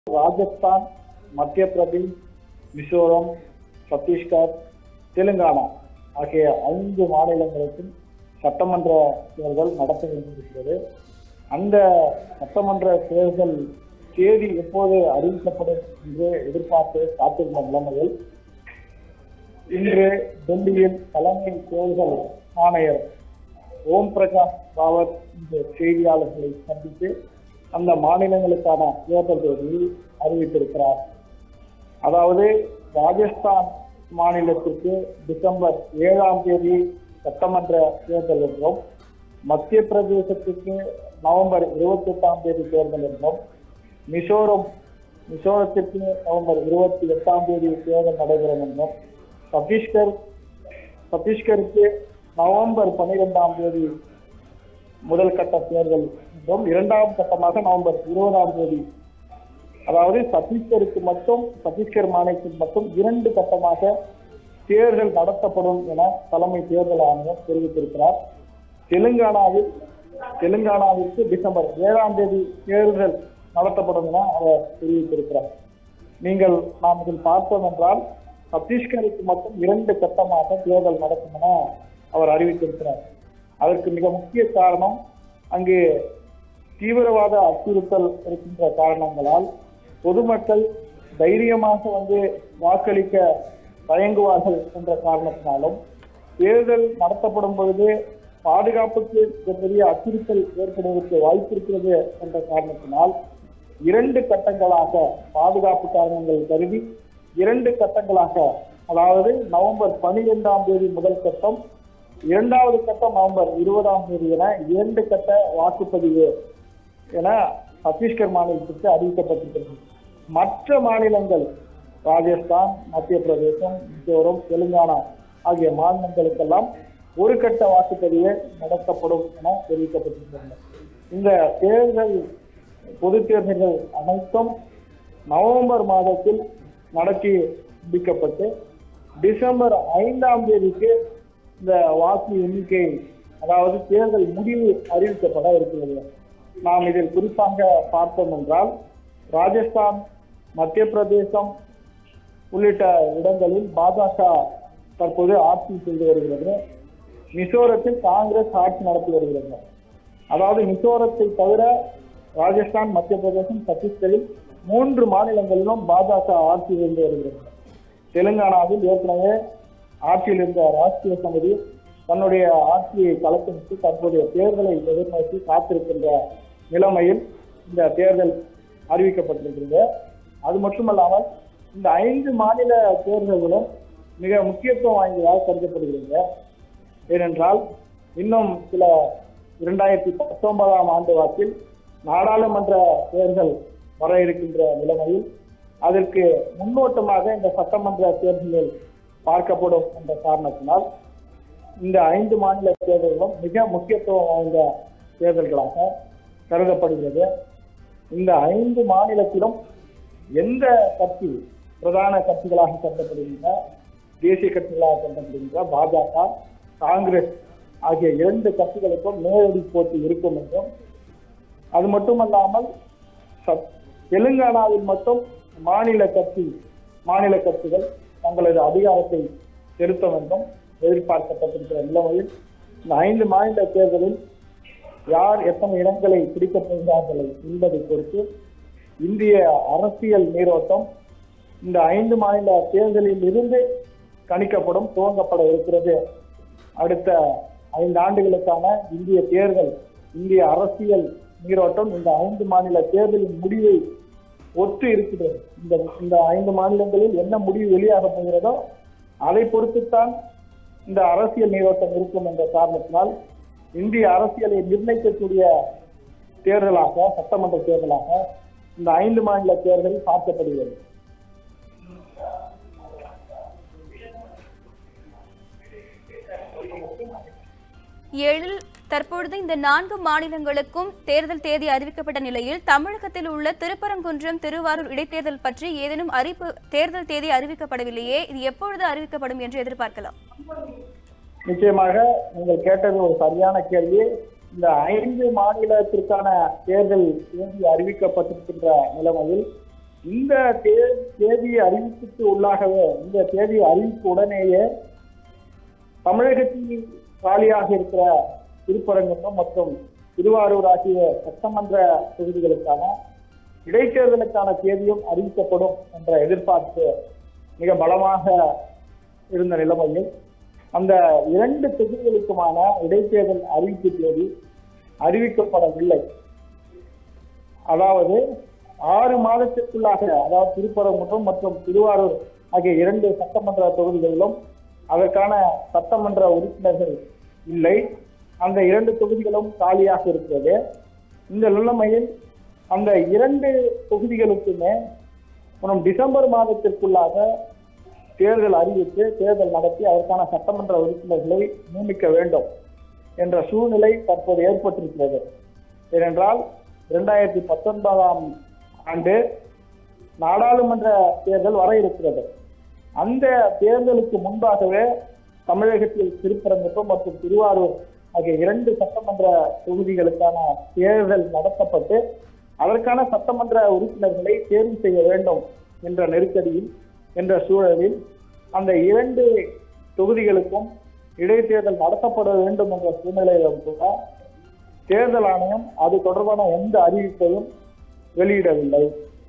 ராஜஸ்தான் மத்திய பிரதேஷ் மிசோரம் சத்தீஸ்கர் தெலுங்கானா ஆகிய ஐந்து மாநிலங்களுக்கும் சட்டமன்ற தேர்தல் நடத்த வேண்டியிருக்கிறது அந்த சட்டமன்ற தேர்தல் தேதி எப்போது அறிவிக்கப்படும் என்று எதிர்பார்த்து காத்திருந்த நிலைமையில் இன்று டெல்லியில் தலைமை தேர்தல் ஆணையர் ஓம் பிரகாஷ் ராவத் இந்த செய்தியாளர்களை சந்தித்து அந்த மாநிலங்களுக்கான தேர்தல் தேதியை அறிவித்திருக்கிறார் அதாவது ராஜஸ்தான் மாநிலத்திற்கு டிசம்பர் ஏழாம் தேதி சட்டமன்ற தேர்தல் என்றும் மத்திய பிரதேசத்துக்கு நவம்பர் இருபத்தி எட்டாம் தேதி தேர்தல் என்றும் மிசோரம் மிசோரத்திற்கு நவம்பர் இருபத்தி எட்டாம் தேதி தேர்தல் நடைபெறும் என்றும் சத்தீஸ்கர் சத்தீஸ்கருக்கு நவம்பர் பன்னிரெண்டாம் தேதி முதல் கட்ட தேர்தல் என்றும் இரண்டாம் கட்டமாக நவம்பர் இருபதாம் தேதி அதாவது சத்தீஸ்கருக்கு மட்டும் சத்தீஸ்கர் மாநிலத்தில் மட்டும் இரண்டு கட்டமாக தேர்தல் நடத்தப்படும் என தலைமை தேர்தல் ஆணையர் தெரிவித்திருக்கிறார் தெலுங்கானாவில் தெலுங்கானாவிற்கு டிசம்பர் ஏழாம் தேதி தேர்தல் நடத்தப்படும் என அவர் தெரிவித்திருக்கிறார் நீங்கள் நாம் இதில் பார்த்தோம் என்றால் சத்தீஸ்கருக்கு மட்டும் இரண்டு கட்டமாக தேர்தல் நடக்கும் என அவர் அறிவித்திருக்கிறார் அதற்கு மிக முக்கிய காரணம் அங்கு தீவிரவாத அச்சுறுத்தல் இருக்கின்ற காரணங்களால் பொதுமக்கள் தைரியமாக வந்து வாக்களிக்க தயங்குவார்கள் என்ற காரணத்தினாலும் தேர்தல் நடத்தப்படும் பொழுது பாதுகாப்புக்கு மிகப்பெரிய அச்சுறுத்தல் ஏற்படுவதற்கு வாய்ப்பு இருக்கிறது என்ற காரணத்தினால் இரண்டு கட்டங்களாக பாதுகாப்பு காரணங்கள் கருதி இரண்டு கட்டங்களாக அதாவது நவம்பர் பனிரெண்டாம் தேதி முதல் கட்டம் இரண்டாவது கட்டம் நவம்பர் இருபதாம் தேதி என இரண்டு கட்ட வாக்குப்பதிவு என சத்தீஸ்கர் மாநிலத்திற்கு அறிவிக்கப்பட்டிருக்கிறது மற்ற மாநிலங்கள் ராஜஸ்தான் மத்திய பிரதேசம் மிசோரம் தெலுங்கானா ஆகிய மாநிலங்களுக்கெல்லாம் ஒரு கட்ட வாக்குப்பதிவு நடத்தப்படும் என தெரிவிக்கப்பட்டிருக்கிறது இந்த தேர்தல் பொது தேர்தல்கள் அனைத்தும் நவம்பர் மாதத்தில் நடத்தி முடிக்கப்பட்டு டிசம்பர் ஐந்தாம் தேதிக்கு இந்த வாக்கு எண்ணிக்கை அதாவது தேர்தல் முடிவு அறிவிக்கப்பட இருக்கிறது நாம் இதில் குறிப்பாக பார்த்தோம் என்றால் ராஜஸ்தான் மத்திய பிரதேசம் உள்ளிட்ட இடங்களில் பாஜக தற்போது ஆட்சி செய்து வருகிறது மிசோரத்தில் காங்கிரஸ் ஆட்சி நடத்தி வருகிறது அதாவது மிசோரத்தை தவிர ராஜஸ்தான் மத்திய பிரதேசம் சத்தீஸ்கரில் மூன்று மாநிலங்களிலும் பாஜக ஆட்சி இருந்து வருகிறது தெலுங்கானாவில் ஏற்கனவே ஆட்சியில் இருந்த ராஷ்டிரிய சமிதி தன்னுடைய ஆட்சியை கலக்கமிட்டு தற்போதைய தேர்தலை எதிர்நோக்கி காத்திருக்கின்ற நிலைமையில் இந்த தேர்தல் அறிவிக்கப்பட்டிருக்கிறது அது மட்டுமல்லாமல் இந்த ஐந்து மாநில தேர்தல்களும் மிக முக்கியத்துவம் வாய்ந்ததாக கருதப்படுகிறது ஏனென்றால் இன்னும் சில இரண்டாயிரத்தி பத்தொன்பதாம் ஆண்டு வாக்கில் நாடாளுமன்ற தேர்தல் வர இருக்கின்ற நிலைமையில் அதற்கு முன்னோட்டமாக இந்த சட்டமன்ற தேர்தலில் பார்க்கப்படும் என்ற காரணத்தினால் இந்த ஐந்து மாநில தேர்தல்களும் மிக முக்கியத்துவம் வாய்ந்த தேர்தல்களாக கருதப்படுகிறது இந்த ஐந்து மாநிலத்திலும் எந்த கட்சி பிரதான கட்சிகளாக கருதப்படுகின்ற தேசிய கட்சிகளாக கருதப்படுகின்ற பாஜக காங்கிரஸ் ஆகிய இரண்டு கட்சிகளுக்கும் நேரடி போட்டி இருக்கும் என்றும் அது மட்டுமல்லாமல் சத்- தெலுங்கானாவில் மட்டும் மாநில கட்சி மாநில கட்சிகள் தங்களது அதிகாரத்தை செலுத்தும் என்றும் எதிர்பார்க்கப்பட்டிருக்கிற நிலைமையில் இந்த ஐந்து மாநில தேர்தலில் யார் எத்தனை இடங்களை பிடிக்கப் போகிறார்கள் என்பதை பொறுத்து இந்திய அரசியல் நீரோட்டம் இந்த ஐந்து மாநில தேர்தலில் இருந்து கணிக்கப்படும் துவங்கப்பட இருக்கிறது அடுத்த ஐந்து ஆண்டுகளுக்கான இந்திய தேர்தல் இந்திய அரசியல் நீரோட்டம் இந்த ஐந்து மாநில தேர்தலின் முடிவை ஒத்து இருக்கிறது இந்த இந்த ஐந்து மாநிலங்களில் என்ன முடிவு வெளியாக போகிறதோ அதை பொறுத்துத்தான் இந்த அரசியல் நீரோட்டம் இருக்கும் என்ற காரணத்தினால் இந்திய அரசியலை நிர்ணயிக்கக்கூடிய தேர்தலாக சட்டமன்ற தேர்தலாக இந்த ஐந்து மாநில தேர்தல் பார்க்கப்படுகிறது ஏழில் தற்பொழுது இந்த நான்கு மாநிலங்களுக்கும் தேர்தல் தேதி அறிவிக்கப்பட்ட நிலையில் தமிழகத்தில் உள்ள திருப்பரங்குன்றம் திருவாரூர் இடைத்தேர்தல் பற்றி ஏதேனும் அறிவிப்பு தேர்தல் தேதி அறிவிக்கப்படவில்லையே இது எப்பொழுது அறிவிக்கப்படும் என்று எதிர்பார்க்கலாம் நிச்சயமாக நீங்கள் கேட்டது ஒரு சரியான கேள்வி இந்த ஐந்து மாநிலத்திற்கான தேர்தல் தேதி அறிவிக்கப்பட்டிருக்கின்ற நிலைமையில் இந்த தே- தேதி அறிவிப்புக்கு உள்ளாகவே இந்த தேதி அறிவிப்பு உடனேயே தமிழகத்தில் காலியாக இருக்கிற திருப்பரங்குன்றம் மற்றும் திருவாரூர் ஆகிய சட்டமன்ற தொகுதிகளுக்கான இடைத்தேர்தலுக்கான தேதியும் அறிவிக்கப்படும் என்ற எதிர்பார்ப்பு மிக பலமாக இருந்த நிலைமையில் அந்த இரண்டு தொகுதிகளுக்குமான இடைத்தேர்தல் அறிவிப்பு தேதி அறிவிக்கப்படவில்லை அதாவது ஆறு மாதத்திற்குள்ளாக அதாவது திருப்பரங்குன்றம் மற்றும் திருவாரூர் ஆகிய இரண்டு சட்டமன்ற தொகுதிகளிலும் அதற்கான சட்டமன்ற உறுப்பினர்கள் இல்லை அந்த இரண்டு தொகுதிகளும் காலியாக இருக்கிறது இந்த நிலைமையில் அந்த இரண்டு தொகுதிகளுக்குமே வரும் டிசம்பர் மாதத்திற்குள்ளாக தேர்தல் அறிவித்து தேர்தல் நடத்தி அதற்கான சட்டமன்ற உறுப்பினர்களை நியமிக்க வேண்டும் என்ற சூழ்நிலை தற்போது ஏற்பட்டிருக்கிறது ஏனென்றால் இரண்டாயிரத்தி பத்தொன்பதாம் ஆண்டு நாடாளுமன்ற தேர்தல் வர இருக்கிறது அந்த தேர்தலுக்கு முன்பாகவே தமிழகத்தில் திருப்பரங்குன்றம் மற்றும் திருவாரூர் ஆகிய இரண்டு சட்டமன்ற தொகுதிகளுக்கான தேர்தல் நடத்தப்பட்டு அதற்கான சட்டமன்ற உறுப்பினர்களை தேர்வு செய்ய வேண்டும் என்ற நெருக்கடியில் என்ற சூழலில் அந்த இரண்டு தொகுதிகளுக்கும் இடைத்தேர்தல் நடத்தப்பட வேண்டும் என்ற சூழ்நிலையிலும் கூட தேர்தல் ஆணையம் அது தொடர்பான எந்த அறிவிப்பையும் வெளியிடவில்லை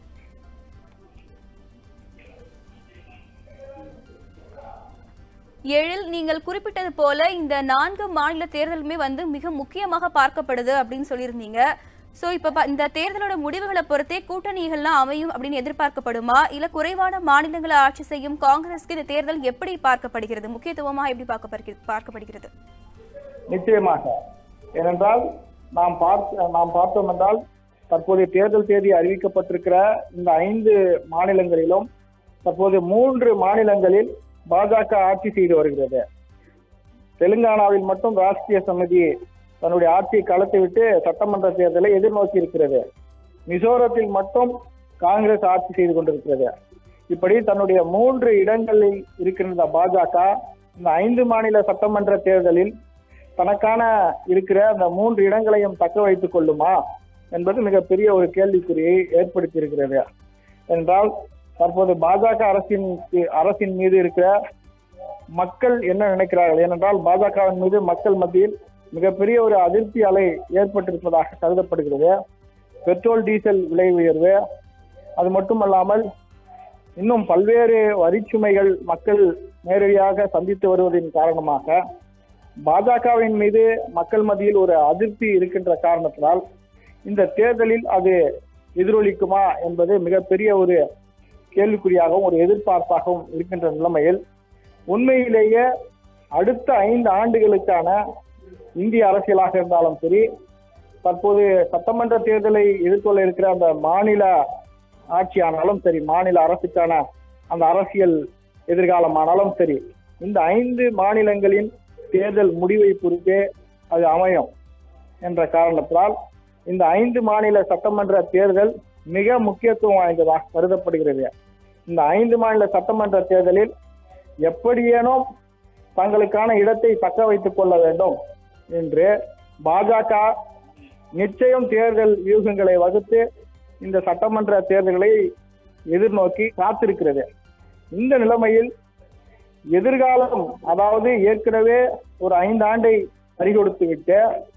எழில் நீங்கள் குறிப்பிட்டது போல இந்த நான்கு மாநில தேர்தலுமே வந்து மிக முக்கியமாக பார்க்கப்படுது அப்படின்னு சொல்லியிருந்தீங்க சோ இப்ப ப- இந்த தேர்தலோட முடிவுகளை பொறுத்தே கூட்டணிகள்லாம் அமையும் அப்படின்னு எதிர்பார்க்கப்படுமா இல்ல குறைவான மாநிலங்களை ஆட்சி செய்யும் காங்கிரஸ்க்கு இந்த தேர்தல் எப்படி பார்க்கப்படுகிறது முக்கியத்துவமா எப்படி பார்க்கப்படுகிறது பார்க்கப்படுகிறது நிச்சயமாக ஏனென்றால் நாம் பார்த்த நாம் பார்த்தோம் என்றால் தற்போதைய தேர்தல் தேதி அறிவிக்கப்பட்டிருக்கிற இந்த ஐந்து மாநிலங்களிலும் தற்போது மூன்று மாநிலங்களில் பாஜக ஆட்சி செய்து வருகிறது தெலுங்கானாவில் மட்டும் ராஷ்டிரிய சமிதி தன்னுடைய ஆட்சியை கலத்தி விட்டு சட்டமன்ற தேர்தலை எதிர்நோக்கி இருக்கிறது மிசோரத்தில் மட்டும் காங்கிரஸ் ஆட்சி செய்து கொண்டிருக்கிறது இப்படி தன்னுடைய மூன்று இடங்களில் இருக்கின்ற பாஜக இந்த ஐந்து மாநில சட்டமன்ற தேர்தலில் தனக்கான இருக்கிற அந்த மூன்று இடங்களையும் தக்க வைத்துக் கொள்ளுமா என்பது மிகப்பெரிய ஒரு கேள்விக்குறியை ஏற்படுத்தி இருக்கிறது என்றால் தற்போது பாஜக அரசின் அரசின் மீது இருக்கிற மக்கள் என்ன நினைக்கிறார்கள் ஏனென்றால் பாஜகவின் மீது மக்கள் மத்தியில் மிகப்பெரிய ஒரு அதிருப்தி அலை ஏற்பட்டிருப்பதாக கருதப்படுகிறது பெட்ரோல் டீசல் விலை உயர்வு அது மட்டுமல்லாமல் இன்னும் பல்வேறு வரிச்சுமைகள் மக்கள் நேரடியாக சந்தித்து வருவதின் காரணமாக பாஜகவின் மீது மக்கள் மத்தியில் ஒரு அதிருப்தி இருக்கின்ற காரணத்தினால் இந்த தேர்தலில் அது எதிரொலிக்குமா என்பது மிகப்பெரிய ஒரு கேள்விக்குறியாகவும் ஒரு எதிர்பார்ப்பாகவும் இருக்கின்ற நிலைமையில் உண்மையிலேயே அடுத்த ஐந்து ஆண்டுகளுக்கான இந்திய அரசியலாக இருந்தாலும் சரி தற்போது சட்டமன்ற தேர்தலை எதிர்கொள்ள இருக்கிற அந்த மாநில ஆட்சியானாலும் சரி மாநில அரசுக்கான அந்த அரசியல் எதிர்காலமானாலும் சரி இந்த ஐந்து மாநிலங்களின் தேர்தல் முடிவை பொறுத்தே அது அமையும் என்ற காரணத்தினால் இந்த ஐந்து மாநில சட்டமன்ற தேர்தல் மிக முக்கியத்துவம் வாய்ந்ததாக கருதப்படுகிறது இந்த ஐந்து மாநில சட்டமன்ற தேர்தலில் எப்படியேனும் தங்களுக்கான இடத்தை தக்க வைத்துக் கொள்ள வேண்டும் என்று பாஜக நிச்சயம் தேர்தல் வியூகங்களை வகுத்து இந்த சட்டமன்ற தேர்தல்களை எதிர்நோக்கி காத்திருக்கிறது இந்த நிலைமையில் எதிர்காலம் அதாவது ஏற்கனவே ஒரு ஐந்து ஆண்டை பறிகொடுத்து விட்டு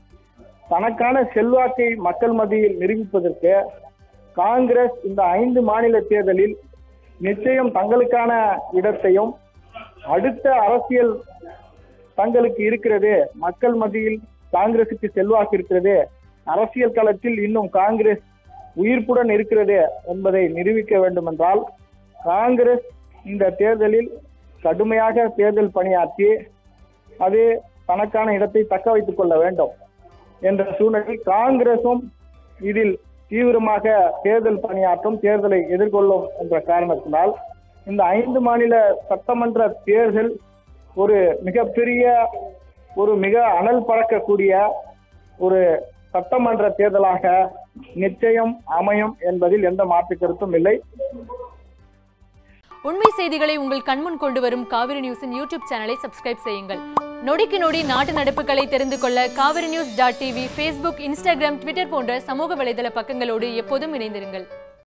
தனக்கான செல்வாக்கை மக்கள் மத்தியில் நிரூபிப்பதற்கு காங்கிரஸ் இந்த ஐந்து மாநில தேர்தலில் நிச்சயம் தங்களுக்கான இடத்தையும் அடுத்த அரசியல் தங்களுக்கு இருக்கிறது மக்கள் மத்தியில் காங்கிரசுக்கு செல்வாக்கு இருக்கிறது அரசியல் களத்தில் இன்னும் காங்கிரஸ் உயிர்ப்புடன் இருக்கிறது என்பதை நிரூபிக்க வேண்டும் என்றால் காங்கிரஸ் இந்த தேர்தலில் கடுமையாக தேர்தல் பணியாற்றி அது தனக்கான இடத்தை தக்க வைத்துக் கொள்ள வேண்டும் என்ற சூழ்நிலையில் காங்கிரசும் இதில் தீவிரமாக தேர்தல் பணியாற்றும் தேர்தலை எதிர்கொள்ளும் என்ற காரணத்தினால் இந்த ஐந்து மாநில சட்டமன்ற தேர்தல் ஒரு மிகப்பெரிய ஒரு மிக அனல் பறக்கக்கூடிய ஒரு சட்டமன்ற தேர்தலாக நிச்சயம் அமையும் என்பதில் எந்த மாற்று கருத்தும் இல்லை உண்மை செய்திகளை உங்கள் கண்முன் கொண்டு வரும் காவிரி நியூஸின் யூடியூப் சேனலை சப்ஸ்கிரைப் செய்யுங்கள் நொடிக்கு நொடி நாட்டு நடப்புகளை தெரிந்து கொள்ள Kaveri news dot TV Facebook Instagram Twitter போன்ற சமூக வலைதள பக்கங்களோடு எப்போதும் இணைந்திருங்கள்